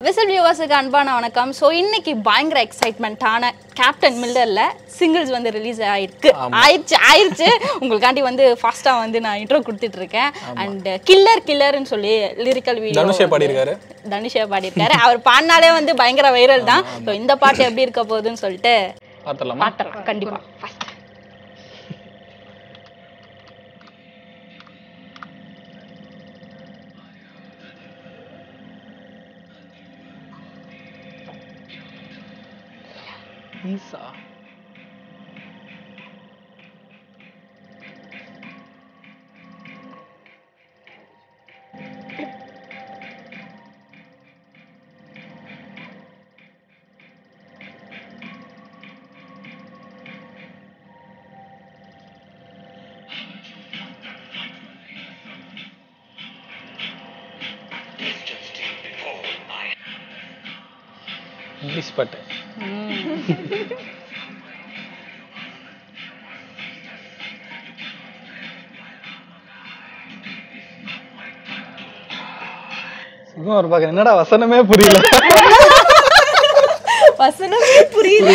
Whistle வியூவர்ஸுக்கு அன்பான வணக்கம் so இன்னைக்கு பயங்கர எக்ஸைட்மெண்ட்டான கேப்டன் மில்லர்ல சிங்கிள்ஸ் வந்து ரிலீஸ் ஆயிருக்கு ஆயிடுச்சு ஆயிடுச்சு உங்களுக்காண்டி வந்து ஃபாஸ்டா வந்து நான் இன்ட்ரோ கொடுத்துட்டு இருக்கேன் அண்ட் கில்லர் கில்லர்னு சொல்லி லிரிக்கல் வீடியோ தனுஷே பாடியிருக்காரு தனுஷே பாடியிருக்காரு அவர் பாடினாலே வந்து பயங்கர வைரல் தான் ஸோ இந்த பாட்டு எப்படி இருக்க போகுதுன்னு சொல்லிட்டு பார்த்துடலாமா பார்த்துடலாம் கண்டிப்பா ஈசா இங்கிலீஷ் பாட்டு சும்மா ஒரு பார்க்க என்னடா வசனமே புரியல வசனமே புரியல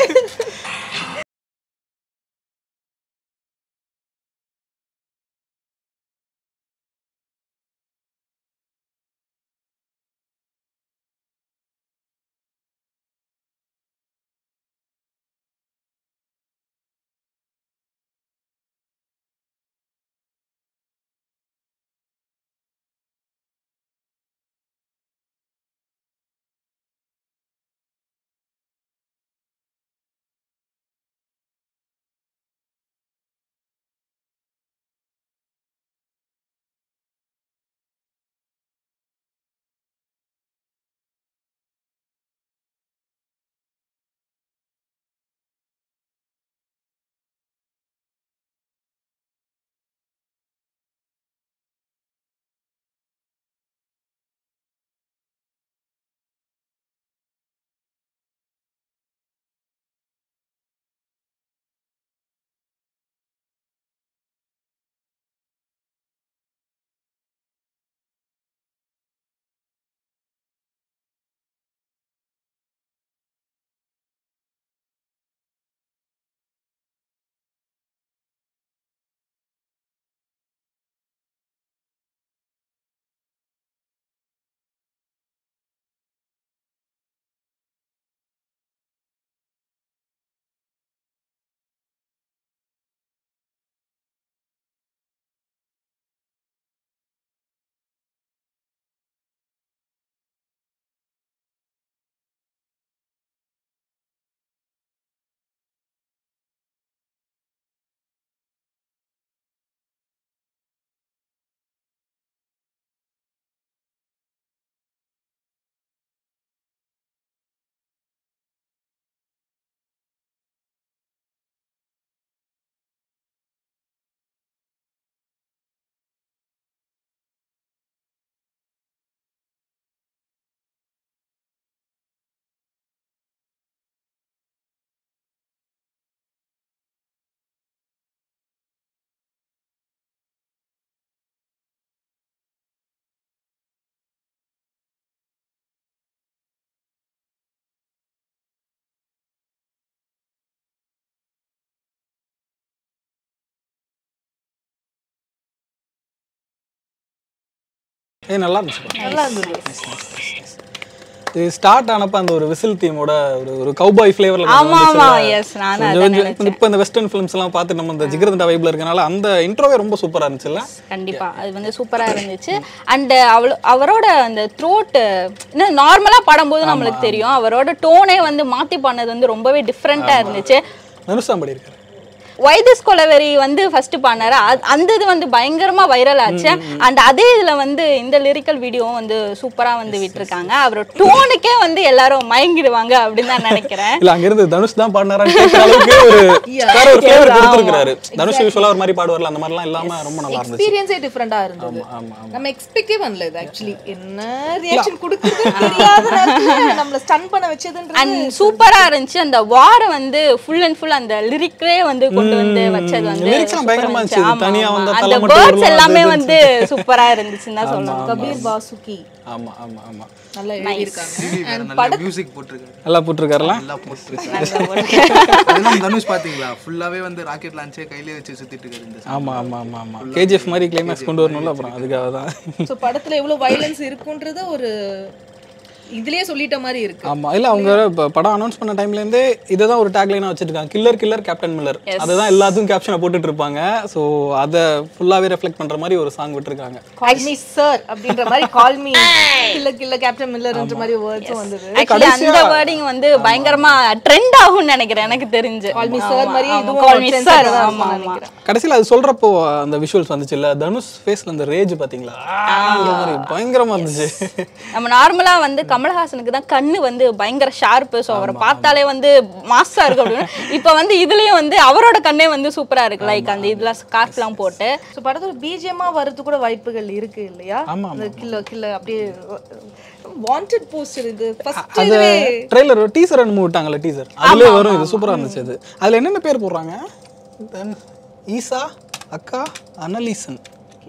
ஏ நல்லா இருந்துச்சு நல்லா இருந்தது இது ஸ்டார்ட் ஆனப்ப அந்த ஒரு விசில் தீமோட ஒரு ஒரு கௌபாய் ஃப்ளேவர்ல ஆமா ஆமா எஸ் நானும் அதான் நினைச்சேன் இப்போ இந்த வெஸ்டர்ன் ஃபிலிம்ஸ் எல்லாம் பார்த்து நம்ம இந்த ஜிகர்தண்டா வைப்ல இருக்கனால அந்த இன்ட்ரோவே ரொம்ப சூப்பரா இருந்துச்சுல்ல கண்டிப்பா அது வந்து சூப்பரா இருந்துச்சு அண்ட் அவளோ அவரோட அந்த த்ரோட் நார்மலா பாடும்போது நம்மளுக்கு தெரியும் அவரோட டோனே வந்து மாத்தி பண்ணது வந்து ரொம்பவே டிஃப்ரெண்டா இருந்துச்சு தனுஷ் தான் பாடியிருக்காரு வைதிஸ் கொலவெறி வந்து ஃபர்ஸ்ட் பண்ணாரு அ- அந்த இது வந்து பயங்கரமா வைரல் ஆச்சு அண்ட் அதே இதுல வந்து இந்த லிரிக்கல் வீடியோவும் வந்து சூப்பரா வந்து விட்டுருக்காங்க அவரோட டோனுக்கே வந்து எல்லாரும் மயங்கிடுவாங்க அப்படின்னு நான் நினைக்கிறேன் இல்ல அங்க இருந்து தனுஷ் தான் பாடினாரான்னு கேட்கிற அளவுக்கு ஒரு வேற ஒரு ஃப்ளேவர் கொடுத்துருக்காரு தனுஷ் யூஸ்வலா ஒரு மாதிரி பாடுவார்ல அந்த மாதிரிலாம் இல்லாம ரொம்ப நல்லா இருந்துச்சு எக்ஸ்பீரியன்ஸே டிஃப்ரெண்டா இருந்தது ஆமா ஆமா நம்ம எக்ஸ்பெக்டே பண்ணல இது ஆக்சுவலி என்ன ரியாக்ஷன் கொடுக்குறது தெரியாத நேரத்துல நம்மள ஸ்டன் பண்ண வச்சதுன்றது அண்ட் சூப்பரா இருந்துச்சு அந்த வார வந்து ஃபுல் அண்ட் ஃபுல் அந்த லிரிக்லே வந்து கொண்டு வந்து வச்சது வந்து lyrics எல்லாம் super பயங்கரமா இருந்துச்சு. இருந்துச்சு. ஆமா, தனியா ஆமா. வந்த அந்த தலை மட்டும் வேர்ட்ஸ் உருவம் எல்லாமே அது வந்து சூப்பரா இருந்துச்சுன்னு தான் சொல்லணும் கபீர் பாசுகி ஆமா ஆமா ஆமா நல்லா எழுதியிருக்காங்க டிவி வேற நல்ல மியூசிக் போட்டிருக்காரு நல்லா போட்டிருக்காருல நல்லா போட்டிருக்காரு அதெல்லாம் தனுஷ் பாத்தீங்களா ஃபுல்லாவே வந்து ராக்கெட் லான்ச்சே கையிலே வச்சு சுத்திட்டு இருக்காரு இந்த ஆமா ஆமா ஆமா ஆமா கேஜிஎஃப் மாதிரி கிளைமேக்ஸ் கொண்டு வரணும்ல அப்புறம் அதுக்காக தான் ஸோ படத்துல எவ்வளவு வயலன்ஸ் இருக்குன்றத ஒரு இதுலயே சொல்லிட்ட மாதிரி இருக்கு ஆமா இல்ல அவங்க இப்ப படம் அனௌன்ஸ் பண்ண டைம்ல இருந்தே இதை தான் ஒரு டேக்லைனா வச்சிருக்காங்க கில்லர் கில்லர் கேப்டன் மில்லர் அதுதான் எல்லாத்துக்கும் கேப்ஷனை போட்டுட்டு இருப்பாங்க சோ அத ஃபுல்லாவே ரெஃப்ளெக்ட் பண்ற மாதிரி ஒரு சாங் விட்டுருக்காங்க கால் மீ சார் அப்படின்ற மாதிரி கால் மீ கில்ல கில்ல கேப்டன் மில்லர்ன்ற மாதிரி வேர்ட்ஸும் வந்தது ஆக்சுவலி அந்த வேர்டிங் வந்து பயங்கரமா ட்ரெண்ட் ஆகும்னு நினைக்கிறேன் எனக்கு தெரிஞ்சு கால் மீ சார் மாதிரியே ஆமா, இதுவும் call me trend sir. setter தான் ஆமா, இருக்கும்னு ஆமா. நினைக்கிறேன் கடைசியில அது சொல்றப்போ அந்த விஷுவல்ஸ் வந்துச்சு இல்ல தனுஷ் ஃபேஸ்ல அந்த ரேஜ் பாத்தீங்களா அந்த மாதிரி பயங்கரமா இருந்துச்சு நம்ம நார்மலா வந்து கமலஹாசனுக்கு தான் கண்ணு வந்து பயங்கர ஷார்ப்பு ஸோ அவரை பார்த்தாலே வந்து மாசா இருக்கு அப்படின்னு இப்போ வந்து இதுலயும் வந்து அவரோட கண்ணே வந்து சூப்பரா இருக்கு லைக் அந்த இதுல ஸ்கார்ஃப்லாம் போட்டு ஸோ படத்தோட பிஜிஎம்மா வர்றது கூட வாய்ப்புகள் இருக்கு இல்லையா ஆமா, அந்த கில்ல கில்ல அப்படியே வாண்டட் போஸ்டர் இது ஃபர்ஸ்ட் அது இதுவே ட்ரெய்லர் டீசர் ரெண்டு விட்டாங்கல்ல டீசர் அதுலயே வரும் இது சூப்பரா இருந்துச்சு அது அதுல என்னென்ன பேர் போடுறாங்க Then ஈசா அக்கா அனலீசன்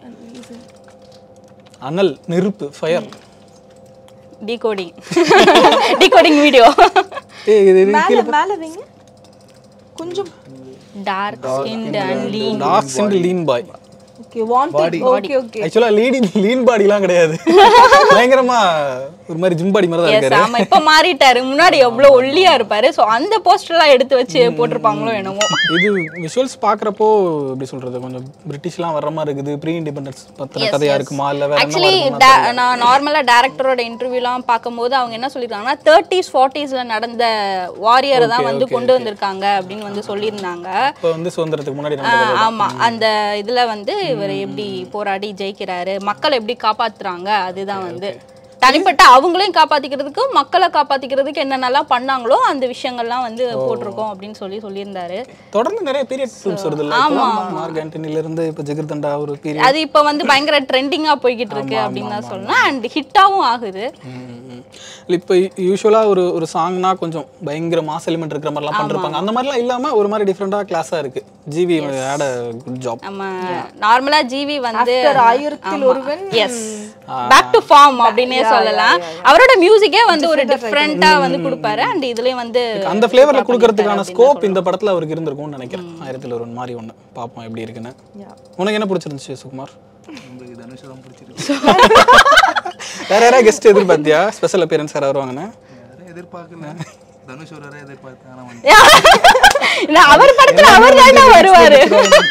அனல் நெருப்பு ஃபயர் டிகோடிங் டிகோடிங் வீடியோ ஏய் இது மேல மேல வைங்க கொஞ்சம் dark skin and lean dark and lean boy okay wanted okay okay ஆக்சுவலா லீடிங் லீன் பாடிலாம் கிடையாது பயங்கரமா ஒரு மாதிரி ஜிம் பாடி மாதிரி தான் எஸ் இருக்காரு ஆமா இப்ப மாறிட்டாரு முன்னாடி எவ்வளவு ஒல்லியா இருப்பாரு சோ அந்த போஸ்டர்லாம் எடுத்து வச்சு போட்டிருப்பாங்களோ என்னமோ இது விஷுவல்ஸ் பாக்குறப்போ எப்படி சொல்றது கொஞ்சம் பிரிட்டிஷ்லாம் வர்ற மாதிரி இருக்குது ப்ரீ இண்டிபெண்டன்ஸ் பத்திர கதையா இருக்குமா இல்ல வேற ஆக்சுவலி நான் நார்மலா டேரக்டரோட இன்டர்வியூலாம் பார்க்கும்போது அவங்க என்ன சொல்லியிருக்காங்கன்னா தேர்ட்டிஸ் ஃபார்ட்டிஸ்ல நடந்த வாரியரை தான் வந்து கொண்டு வந்திருக்காங்க அப்படின்னு வந்து சொல்லியிருந்தாங்க இப்போ வந்து சுதந்திரத்துக்கு முன்னாடி நடந்த ஆஹ் ஆமா அந்த இதுல வந்து இவர் எப்படி போராடி ஜெயிக்கிறாரு மக்களை எப்படி காப்பாத்துறாங்க அதுதான் வந்து தனிப்பட்ட அவங்களையும் காப்பாத்திக்கிறதுக்கு மக்களை காப்பாத்திக்கிறதுக்கு என்னென்னலாம் பண்ணாங்களோ அந்த விஷயங்கள்லாம் வந்து போட்டிருக்கோம் அப்படின்னு சொல்லி சொல்லியிருந்தாரு தொடர்ந்து நிறைய பீரியட் ஃபிலிம்ஸ் வருது இல்ல மார்க் ஆண்டனில இருந்து இப்ப ஜெகர்தண்டா ஒரு பீரியட் அது இப்ப வந்து பயங்கர ட்ரெண்டிங்கா போய்கிட்டு இருக்கு அப்படின்னு தான் சொல்லலாம் அண்ட் ஹிட்டாவும் ஆகுது இப்போ யூஸ்வலா ஒரு ஒரு சாங்னா கொஞ்சம் பயங்கர மாஸ் எலிமெண்ட் இருக்கிற மாதிரிலாம் பண்ணிருப்பாங்க அந்த மாதிரிலாம் இல்லாம ஒரு மாதிரி டிஃப்ரெண்டா கிளாஸா இருக்கு ஜிவி ஆட் குட் ஜாப் நம்ம நார்மலா ஜிவி வந்து After ஆயிரத்தில் ஒருவன் எஸ் பேக் டு ஃபார்ம் அப்படின்னே சொல்லலாம் அவரோட மியூசிக்கே வந்து ஒரு டிஃப்ரெண்டா வந்து கொடுப்பாரு அண்ட் இதுலயும் வந்து அந்த ஃப்ளேவர்ல கொடுக்கறதுக்கான ஸ்கோப் இந்த படத்துல அவருக்கு இருந்திருக்கும்னு நினைக்கிறேன் ஆயிரத்துல ஒரு மாதிரி ஒண்ணு பாப்போம் எப்படி இருக்குன்னு உனக்கு என்ன பிடிச்சிருந்துச்சு சுகுமார் உங்களுக்கு தனுஷ் தான் பிடிச்சிருக்கு வேற யாராவது கெஸ்ட் எதிர்பார்த்தியா ஸ்பெஷல் அப்பியரன்ஸ் யாராவது வருவாங்கன்னு யாரும் எதிர்பார்க்கல தனுஷ் ஒரு எதிர்பார்த்தேன் ஆனா வந்து இல்ல, அவர் படத்துல அவர் தான் வருவாரு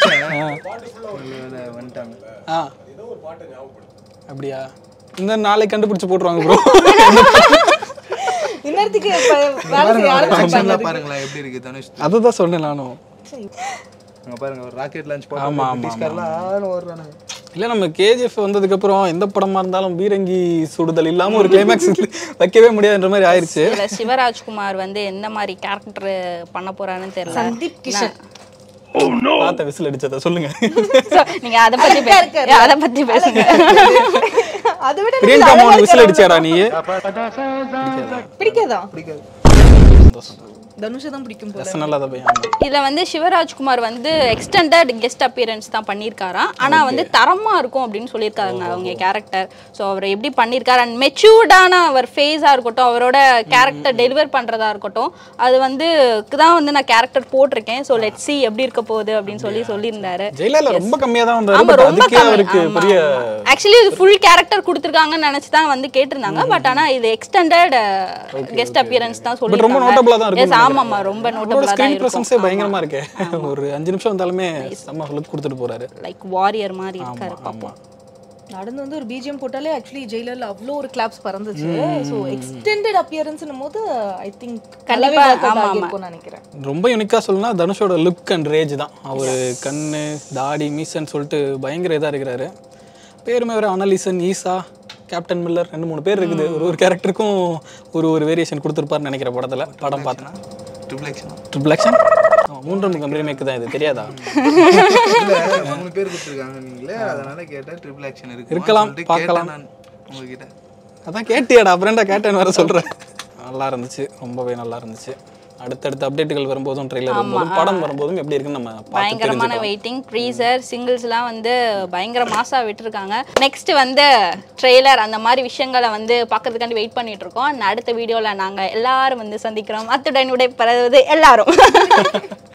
வேலை வந்துட்டாங்க ஆ அப்படியா இந்த நாளைக்கு கண்டுபிடிச்சு போட்டுருவாங்க ப்ரோ இன்னத்துக்கு வேலை செய்ய ஆரம்பிச்சிட்டாங்க ஃபங்க்ஷன்லாம் பாருங்களேன் எப்படி இருக்கு தனுஷ் அதை தான் சொன்னேன் நானும் அங்க பாருங்க ஒரு ராக்கெட் லான்ச் ஆமா, போட்டு ஆமா, பிரிட்டிஷ்காரெல்லாம் ஆளும் ஓடுறானுங்க இல்ல நம்ம கேஜிஎஃப் வந்ததுக்கு அப்புறம் எந்த படமா இருந்தாலும் பீரங்கி சுடுதல் இல்லாம ஒரு கிளைமேக்ஸ் வைக்கவே முடியாதுன்ற மாதிரி ஆயிருச்சு இதுல சிவராஜ்குமார் வந்து எந்த மாதிரி கேரக்டர் பண்ண போறாருன்னு தெரியல சந்தீப் கிஷன் பார்த்த விசில் அடிச்சத சொல்லுங்க So, நீங்க அத பத்தி பே- அத பத்தி பேசுங்க அதை விட பிரியங்கா மோகன் விசில் அடிச்சாடா நீ பிடிக்காதா பிடிக்காது சந்தோஷம் தனுஷை தான் பிடிக்கும் போல ரசம் இல்லாத பையன் ஆமா. இதுல வந்து சிவராஜ்குமார் வந்து எக்ஸ்டெண்டட் கெஸ்ட் அப்பியரன்ஸ் தான் பண்ணியிருக்காராம் ஆனா வந்து தரமா இருக்கும் அப்படின்னு சொல்லியிருக்காங்க அவங்க கேரக்டர் ஸோ அவர் எப்படி பண்ணியிருக்காரு அண்ட் மெச்சூர்டான அவர் ஃபேஸா இருக்கட்டும் அவரோட கேரக்டர் டெலிவர் பண்றதா இருக்கட்டும் அது வந்து தான் வந்து நான் கேரக்டர் போட்டிருக்கேன் ஸோ லெட் சி எப்படி இருக்க போகுது அப்படின்னு சொல்லி சொல்லியிருந்தாரு ஜெயிலர்ல ரொம்ப கம்மியா தான் வந்தாரு ஆமா but ரொம்ப அதுக்கே அவருக்கு பெரிய ஆக்சுவலி இது ஃபுல் கேரக்டர் கொடுத்துருக்காங்கன்னு நினைச்சு தான் வந்து கேட்டிருந்தாங்க பட் ஆனா இது எக்ஸ்டெண்டட் கெஸ்ட் அப்பியரன்ஸ் தான் பட் ரொம்ப நோட்டபிளா தான் சொல்லியிருக்காங்க இருக்கும் எஸ் ஆமாமா ரொம்ப அவரோட நோட்டபிளா தான் ஸ்கிரீன் இருக்கும் பிரசன்ஸே பயங்கரமா இருக்கே ஒரு அஞ்சு நிமிஷம் வந்தாலுமே செம்ம லுக் கொடுத்துட்டு போறாரு லைக் வாரியர் மாதிரி இருக்காரு ஆமா நடந்து வந்து ஒரு பிஜிஎம் போட்டாலே ஆக்சுவலி ஜெயிலர்ல அவ்வளோ ஒரு கிளாப்ஸ் பறந்துச்சு ஸோ எக்ஸ்டெண்டட் அப்பியரன்ஸ்னும் போது ஐ திங்க் கண்டிப்பா இருக்கும்னு நினைக்கிறேன் ரொம்ப யூனிக்கா சொல்லணும்னா தனுஷோட லுக் அண்ட் ரேஜ் தான் அவர் கண்ணு தாடி மீசன் சொல்லிட்டு பயங்கர இதா இருக்கிறாரு பேருமே வேற அனலிசன் ஈசா கேப்டன் மில்லர் ரெண்டு மூணு பேர் இருக்குது ஒரு ஒரு கேரக்டருக்கும் ஒரு ஒரு வேரியேஷன் கொடுத்துருப்பாருன்னு நினைக்கிற படத்துல படம் பார்த்தேன் ட்ரிபிள் ஆக்ஷன் ட்ரிபிள் ஆக்ஷன் மூன்று முகம் ரீமேக் தான் இது தெரியாதா இல்ல மூணு பேர் கொடுத்துருக்காங்க நீங்களே அதனால கேட்டேன் ட்ரிபிள் ஆக்ஷன் இருக்கு இருக்கலாம், பார்க்கலாம். நான் உங்ககிட்ட அதான் கேட்டியாடா அப்புறம் கேட்டேன்னு வேற சொல்றேன் நல்லா இருந்துச்சு ரொம்பவே நல்லா இருந்துச்சு அடுத்தடுத்த அப்டேட்டுகள் வரும்போதும் ட்ரெய்லர் வரும்போதும் படம் வரும்போதும் எப்படி இருக்குன்னு நம்ம பார்த்து பயங்கரமான வெயிட்டிங் ட்ரீசர் சிங்கிள்ஸ்லாம் வந்து பயங்கர மாசா விட்டுருக்காங்க நெக்ஸ்ட் வந்து ட்ரெய்லர் அந்த மாதிரி விஷயங்களை வந்து பார்க்கறதுக்காண்டி வெயிட் பண்ணிட்டு இருக்கோம் And அடுத்த வீடியோவில் நாங்கள் எல்லாரும் வந்து சந்திக்கிறோம் அத்துடன் விடைபெறுவது எல்லாரும்